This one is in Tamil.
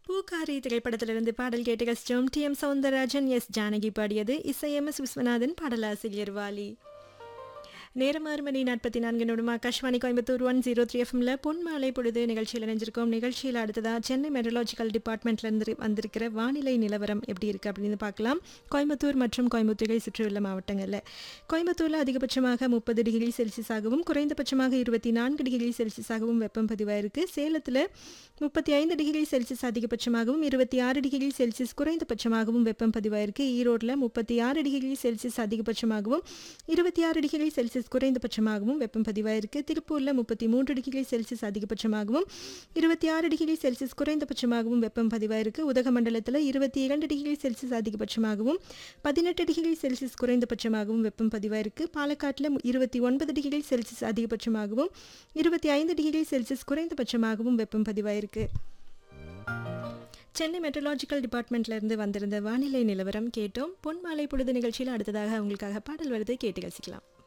பூக்காரி திரைப்படத்திலிருந்து பாடல் கேட்டு கஷ்டம் T M Soundararajan S Janaki பாடியது இசை எம் எஸ் விஸ்வநாதன் பாடலாசிரியர் வாலி நேரம் ஆறு மணி நாற்பத்தி நான்கு நிமிடம் Akashvani Coimbatore one zero three எஃப்எம்ல பொன் மாலை பொழுது நிகழ்ச்சியில் இணைஞ்சிருக்கோம் நிகழ்ச்சியில் அடுத்ததா சென்னை மெட்ரலாஜிக்கல் டிபார்ட்மெண்ட்லேருந்து வந்திருக்கிற வானிலை நிலவரம் எப்படி இருக்குது அப்படின்னு பார்க்கலாம் கோயம்புத்தூர் மற்றும் கோயம்புத்தூரை சுற்றியுள்ள மாவட்டங்களில் கோயம்புத்தூரில் அதிகபட்சமாக முப்பது டிகிரி செல்சியஸாகவும் குறைந்தபட்சமாக இருபத்தி நான்கு டிகிரி செல்சியஸாகவும் வெப்பம் பதிவாயிருக்கு சேலத்தில் முப்பத்தி ஐந்து டிகிரி செல்சியஸ் அதிகபட்சமாகவும் இருபத்தி ஆறு டிகிரி செல்சியஸ் குறைந்தபட்சமாகவும் வெப்பம் பதிவாயிருக்கு ஈரோட்டில் முப்பத்தி ஆறு டிகிரி செல்சியஸ் அதிகபட்சமாகவும் இருபத்தி ஆறு டிகிரி செல்சியஸ் குறைந்தபட்சமாகவும் வெப்பம் பதிவாயிருக்கு திருப்பூரில் முப்பத்தி மூன்று டிகிரி செல்சியஸ் அதிகபட்சமாகவும் இருபத்தி ஆறு டிகிரி செல்சியஸ் குறைந்தபட்சமாகவும் வெப்பம் பதிவாயிருக்கு உதகமண்டலத்தில் இருபத்தி இரண்டு டிகிரி செல்சியஸ் அதிகபட்சமாகவும் பதினெட்டு டிகிரி செல்சியஸ் குறைந்தபட்சமாகவும் வெப்பம் பதிவாயிருக்கு பாலக்காட்டில் இருபத்தி ஒன்பது டிகிரி செல்சியஸ் அதிகபட்சமாகவும் இருபத்தி ஐந்து டிகிரி செல்சியஸ் குறைந்தபட்சமாகவும் வெப்பம் பதிவாயிருக்கு சென்னை மெட்ரலாஜிக்கல் டிபார்ட்மெண்ட்லேருந்து வந்திருந்த வானிலை நிலவரம் கேட்டோம் பொன் மாலை பொழுது நிகழ்ச்சியில் அடுத்ததாக உங்களுக்காக பாடல் வருது கேட்டு ரசிக்கலாம்